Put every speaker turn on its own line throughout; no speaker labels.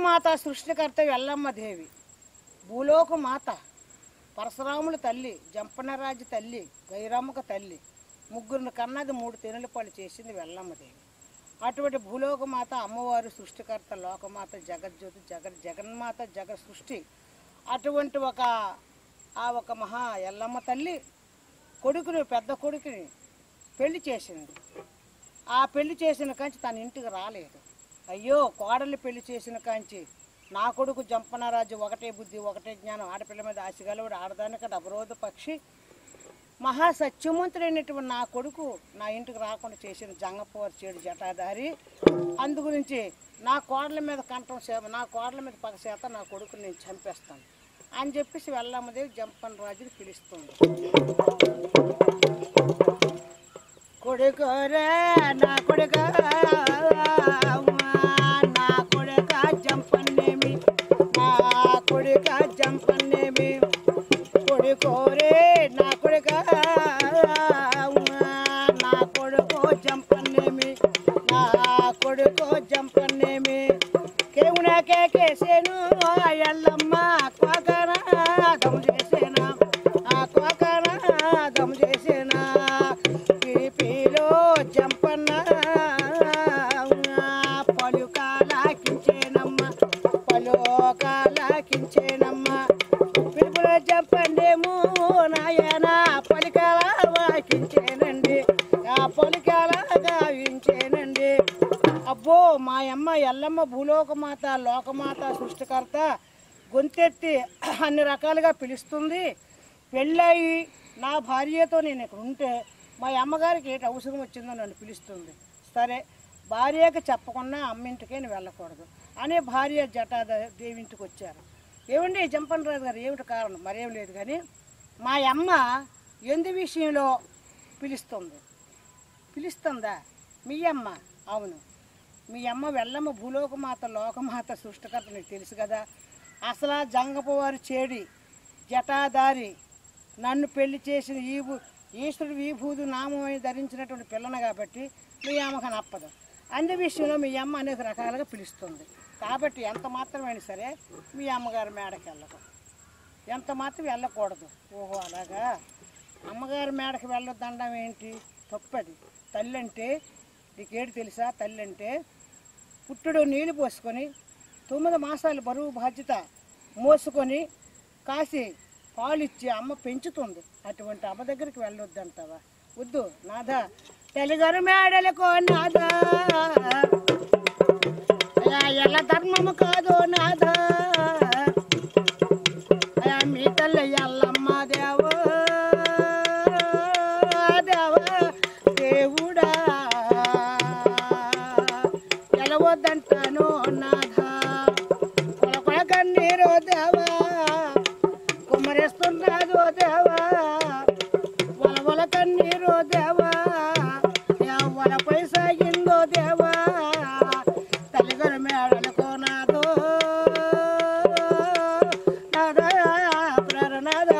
భూలోకమాత సృష్టికర్త ఎల్లమ్మ దేవి భూలోకమాత పరశురాముల తల్లి జంపనరాజు తల్లి గైరమ్మక తల్లి ముగ్గురిని కన్నది మూడు తెనుల పళ్ళు చేసింది వెల్లమ్మదేవి అటువంటి భూలోకమాత అమ్మవారు సృష్టికర్త లోకమాత జగజ్యోతి జగన్ జగన్మాత జగత్ సృష్టి అటువంటి ఒక ఆ ఒక మహా ఎల్లమ్మ తల్లి కొడుకుని పెద్ద కొడుకుని పెళ్లి చేసింది ఆ పెళ్లి చేసిన కాంచి తన ఇంటికి రాలేదు అయ్యో కోడల్ని పెళ్లి చేసిన కాంచి నా కొడుకు జంపనరాజు ఒకటే బుద్ధి ఒకటే జ్ఞానం ఆడపిల్ల మీద ఆశగలవాడు ఆడదానికి డబరోధ పక్షి మహా సత్యవంతుడైనటువంటి నా కొడుకు నా ఇంటికి రాకుండా చేసిన జంగపోరు చేడు జటాధారి అందు గురించి నా కోడల మీద కంఠం సేవ నా కోడల మీద పగ చేత నా కొడుకుని నేను చంపేస్తాను అని చెప్పేసి వెళ్ళమ్మదేవి జంపన్ రాజుని పిలుస్తుంది కొడుకోరే నా కొడుక నా కొడుక జంపన్నేమి నా కొడుక జంపన్నేమి కొడుకోరే నా కొడుక నా కొడుకు జంపన్నేమి నా కొడుకు జంపన్నేమి కేవునా కేకేసేను ఎల్లమ్మ కోకనాదం చేసేనా ఆ కోకనాదం చేసేనా పిలిపిలో జంపన్న పలుకాలాకించేనమ్మ పలుకాలాకించేనమ్మ పిలుపులో జంపండేమో నాయన పలికాల వాకించేనండి ఆ పలికాల గావించేనండి అబ్బో మా అమ్మ ఎల్లమ్మ భూలోకమాత లోకమాత సృష్టికర్త గొంతెత్తి అన్ని రకాలుగా పిలుస్తుంది పెళ్ళయి నా భార్యతో నేను ఇక్కడ ఉంటే మా అమ్మగారికి ఏంటి అవసరం వచ్చిందో నన్ను పిలుస్తుంది సరే భార్యకి చెప్పకుండా అమ్మింటికే నేను వెళ్ళకూడదు అనే భార్య జటా దేవింటికి వచ్చారు ఏమండి జంపన్ రాజు గారు ఏమిటి కారణం మరేం లేదు కానీ మా అమ్మ ఎందు విషయంలో పిలుస్తుంది పిలుస్తుందా మీ అమ్మ అవును మీ అమ్మ వెళ్ళమ్మ భూలోకమాత లోకమాత సృష్టికర్త నీకు తెలుసు కదా అసలు ఆ జంగపవారి చేడి జటాదారి నన్ను పెళ్లి చేసిన ఈ భూ ఈశ్వరుడు విభూదు నామని ధరించినటువంటి పిల్లను కాబట్టి మీ అమ్మకు నప్పదు అందు విషయంలో మీ అమ్మ అనేక రకాలుగా పిలుస్తుంది కాబట్టి ఎంత మాత్రమైనా సరే మీ అమ్మగారి మేడకి వెళ్ళదు ఎంత మాత్రం వెళ్ళకూడదు ఓహో అలాగా అమ్మగారి మేడకి వెళ్ళొద్దండం ఏంటి తప్పది తల్లి అంటే నీకేడు తెలుసా తల్లి అంటే పుట్టుడు నీళ్లు పోసుకొని తొమ్మిది మాసాలు బరువు బాధ్యత మోసుకొని కాసి పాలు ఇచ్చి అమ్మ పెంచుతుంది అటువంటి అమ్మ దగ్గరికి వెళ్ళొద్దంటావా వద్దు నాదా తెలుగరు మేడలకు నాదా అయ్యా, ఎల్ల ధర్మము కాదు నాదా అయ్యా, మీ తల్లి ఎల్లమ్మ దేవో దేవా దేవుడా ఎలవద్దంటాను నాదా కొల కొల కన్నీరు దేవా కుమ్మరిస్తున్నాదు దేవా వల వల కన్నీరు దేవా వలపై సాగిందో దేవా తల్లిగారు మేడలకు నాదో నాదా ప్రేరణదా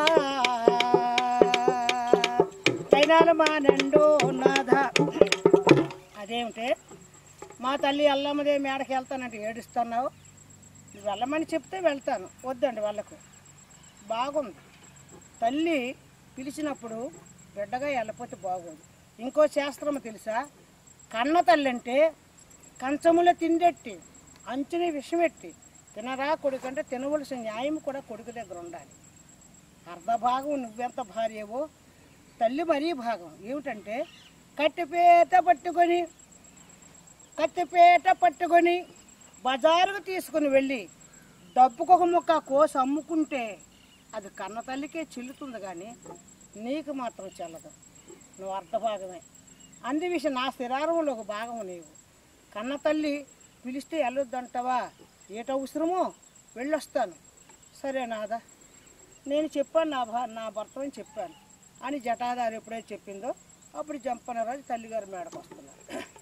చైనాలు మానండు నాదా అదేమిటే మా తల్లి అల్లమ్మదే మేడకి వెళ్తానంటే ఏడుస్తున్నావు నువ్వు వెళ్ళమని చెప్తే వెళ్తాను వద్దండి వాళ్ళకు బాగుంది తల్లి పిలిచినప్పుడు బిడ్డగా వెళ్ళపోతే బాగుంది ఇంకో శాస్త్రం తెలుసా కన్న తల్లి అంటే కంచములో తిండెట్టి అంచుని విషమెట్టి తినరా కొడుకంటే తినవలసిన న్యాయం కూడా కొడుకు దగ్గర ఉండాలి అర్ధ భాగం నువ్వెంత భార్యవో తల్లి మరీ భాగం ఏమిటంటే కట్టిపేట పట్టుకొని కత్తిపేట పట్టుకొని బజారుకు తీసుకుని వెళ్ళి డబ్బుకొక ముక్క కోసి అమ్ముకుంటే అది కన్న తల్లికే చెల్లుతుంది కానీ నీకు మాత్రం చెల్లదు నువ్వు అర్ధభాగమే అందు విషయం నా శరీరంలో ఒక భాగం నీవు కన్న తల్లి పిలిస్తే వెళ్ళొద్దంటావా ఏట అవసరమో వెళ్ళొస్తాను సరే నాదా నేను చెప్పాను నా భా నా భర్తని చెప్పాను అని జటాదారు ఎప్పుడైతే చెప్పిందో అప్పుడు జంపనరాజు తల్లిగారి మేడకు వస్తున్నారు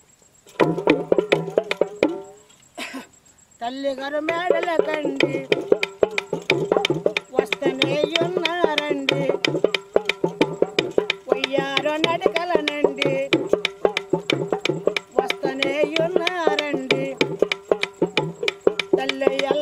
తల్లిగారు మేడల కండి వస్తనే ఉన్నారండి పొయ్యారో నడకలనండి వస్తనే ఉన్నారండి తల్లి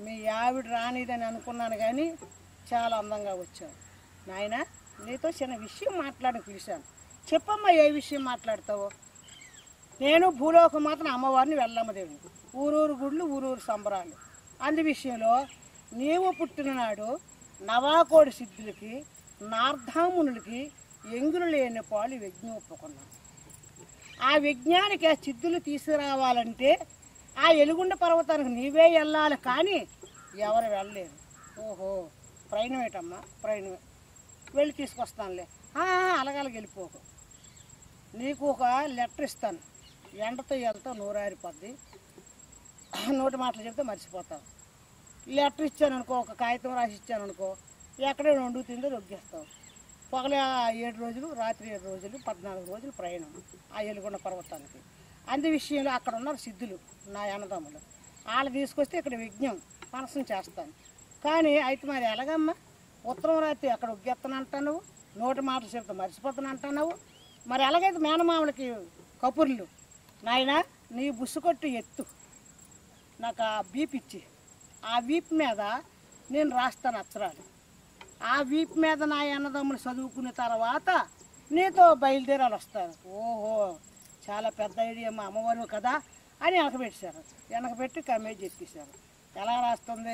మీ ఆవిడ రానిదని అనుకున్నాను కానీ చాలా అందంగా వచ్చావు నాయన నీతో చిన్న విషయం మాట్లాడి పిలిచాను చెప్పమ్మా ఏ విషయం మాట్లాడతావో నేను భూలోకం మాత్రం అమ్మవారిని వెళ్ళమ్మదేవిని ఊరూరు గుళ్ళు ఊరూరు సంబరాలు అందు విషయంలో నీవు పుట్టిననాడు నవాకోడి సిద్ధులకి నార్ధామునులకి ఎంగులు లేని పాలు యజ్ఞం ఒప్పుకున్నాను ఆ విజ్ఞానికి ఆ సిద్ధులు తీసుకురావాలంటే ఆ ఎలుగుండ పర్వతానికి నీవే వెళ్ళాలి కానీ ఎవరు వెళ్ళలేరు ఓహో ప్రయాణమేటమ్మా ప్రయాణమే వెళ్ళి తీసుకొస్తానులే "ఆ, అలగలకి వెళ్ళిపోకు నీకు ఒక లెటర్ ఇస్తాను ఎండతో వెళ్తావు నూరారిపోద్ది నోటి మాటలు చెప్తే మర్చిపోతావు లెటర్ ఇచ్చాను అనుకో ఒక కాగితం రాసి ఇచ్చాను అనుకో ఎక్కడే వండు తిందో రొగ్గేస్తావు పగల ఏడు రోజులు రాత్రి ఏడు రోజులు పద్నాలుగు రోజులు ప్రయాణం ఆ ఎలుగొండ పర్వతానికి అందు విషయంలో అక్కడ ఉన్నారు సిద్ధులు నా అన్నదమ్ములు వాళ్ళు తీసుకొస్తే ఇక్కడ విజ్ఞం మనసం చేస్తాను కానీ అయితే మరి ఎలాగమ్మా ఉత్తరం రాత్రి అక్కడ ఉగ్గెత్తను అంటున్నావు నోటి మాటలు చెప్తే మర్చిపోతాను అంటున్నావు మరి ఎలాగైతే మేనమామలకి కపుర్లు నాయన నీ బుస్సు కొట్టు ఎత్తు నాకు ఆ బీప్ ఇచ్చి ఆ వీప్ మీద నేను రాస్తాను అక్షరాలు ఆ వీప్ మీద నా అన్నదమ్ములు చదువుకున్న తర్వాత నీతో బయలుదేరాలు వస్తారు ఓహో చాలా పెద్ద ఐడియా మా అమ్మవారు కదా అని వెనకబెట్టారు వెనకబెట్టి కమ్మే చెప్పేశారు ఎలా రాస్తుంది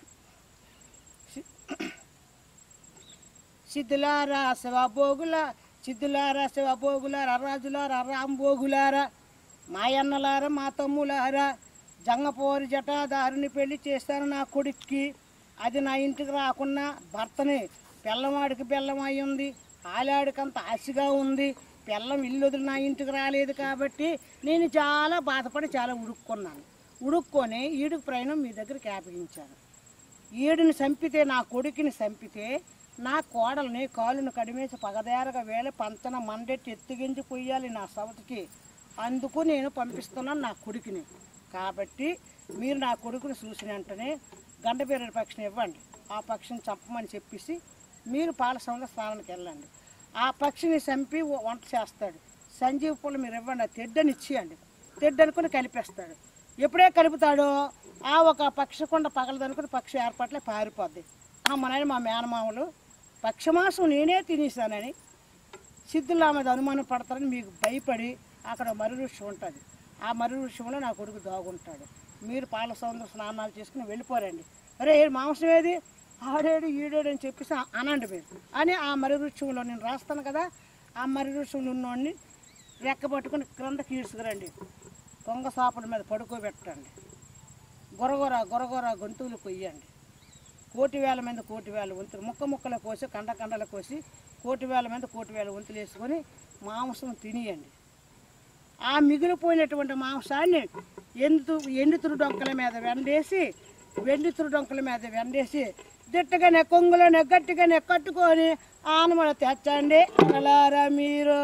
సిద్ధులారా శివభోగుల సిద్ధులారా శివభోగులారా రాజులారా రాంభోగులారా మాయన్నలారా మా తమ్ములారా జంగపోరి జటాదారుని పెళ్లి చేస్తాను నా కొడుక్కి అది నా ఇంటికి రాకున్నా భర్తని పిల్లవాడికి బెల్లం అయి ఉంది ఆలాడికంత ఆశగా ఉంది పిల్లం ఇల్లు వదిలి నా ఇంటికి రాలేదు కాబట్టి నేను చాలా బాధపడి చాలా ఉడుక్కున్నాను ఉడుక్కొని ఈడుకు ప్రయాణం మీ దగ్గరికి అప్పగించాను ఈడుని చంపితే నా కొడుకుని చంపితే నా కోడల్ని కాలును కడిమేసి పగదేరగా వేళ పంచన మండెట్టి ఎత్తిగించి పొయ్యాలి నా సవతికి అందుకు నేను పంపిస్తున్నాను నా కొడుకుని కాబట్టి మీరు నా కొడుకుని చూసిన వెంటనే గండబీర పక్షిని ఇవ్వండి ఆ పక్షిని చంపమని చెప్పేసి మీరు పాల సముద్ర స్నానానికి వెళ్ళండి ఆ పక్షిని చంపి వ- వంట చేస్తాడు సంజీవ పూలు మీరు ఇవ్వండి ఆ తెడ్డని ఇచ్చేయండి తెడ్డు అనుకుని కలిపేస్తాడు ఎప్పుడే కలుపుతాడో ఆ ఒక పక్షి కొండ పగలదనుకుని పక్షి ఏర్పాట్లే పారిపోద్ది ఆ మా నాయన మా మేనమామలు పక్షమాసం నేనే తినేసానని సిద్ధుల మీద అనుమానం పడతారని మీకు భయపడి అక్కడ మర్రి వృక్షం ఉంటుంది ఆ మర్రి వృక్షంలో నా కొడుకు దాగుంటాడు మీరు పాల సౌందర్య స్నానాలు చేసుకుని వెళ్ళిపోరండి అరే ఏ మాంసం ఏది ఆడేడు ఈడేడు అని చెప్పేసి అ- అనండి మీరు అని ఆ మర్రి వృక్షంలో నేను రాస్తాను కదా ఆ మర్రి వృక్షంలో ఉన్నోడిని రెక్క పట్టుకుని క్రిందకి ఈడ్చుకురండి దొంగ సాపల మీద పడుకోబెట్టండి గొరగొర గొరగొర గొంతువులు కొయ్యండి కోటి వేల మీద కోటి వేల వంతులు ముక్క ముక్కలు కోసి కండ కండలు కోసి కోటి వేల మీద కోటి వేల వంతులు వేసుకొని మాంసం తినియండి ఆ మిగిలిపోయినటువంటి మాంసాన్ని ఎండు ఎండుతురు డొంకల మీద వెండేసి వెండితురు డొంకల మీద వెండేసి దిట్టగా నెక్కొంగులో నెగ్గట్టుగా నెక్కట్టుకొని ఆనమల తెచ్చండి అనలారా మీరు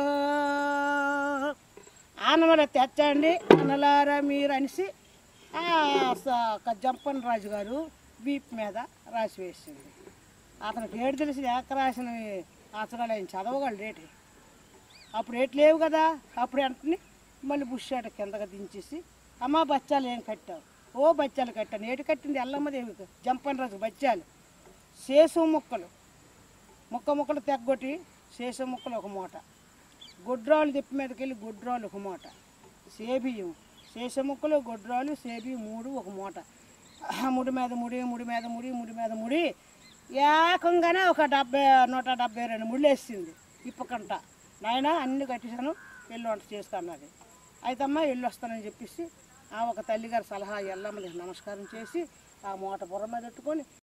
ఆనమల తెచ్చండి అనలారా మీరు అనేసి ఆ స- జంపన్ రాజు గారు వీప్ మీద రాసి వేసింది అతనికి ఏడు తెలిసి ఏక రాసిన అతగాడు ఆయన చదవగలడు రేటు అప్పుడు ఏటి లేవు కదా అప్పుడు వెంటనే మళ్ళీ బుషాట కిందగా దించేసి అమ్మ బచ్చాలు ఏం కట్టావు ఓ బచ్చాలు కట్టాను ఏటి కట్టింది ఎల్లమ్మదేవికి జంపన్ రాజు బచ్చాలు శేషం ముక్కలు ముక్క ముక్కలు తెగ్గొట్టి శేషం ముక్కలు ఒక మూట గుడ్రాలు తిప్పి మీదకి వెళ్ళి గుడ్రాలు ఒక మూట సేబియ్యం శేష ముక్కలు గుడ్రాలు సేబి మూడు ఒక మూట ఆ ముడి మీద ముడి ముడి మీద ముడి ముడి మీద ముడి ఏకంగానే ఒక డెబ్బై నూట డెబ్బై రెండు ముళ్ళు వేసింది ఇప్పకంట నాయన అన్ని కట్టేశాను వెళ్ళి వంట చేసుకున్నది అయితే అమ్మ వెళ్ళి వస్తానని చెప్పేసి ఆ ఒక తల్లిగారి సలహా ఎల్లమ్మని నమస్కారం చేసి ఆ మూట బుర్ర మీద పెట్టుకొని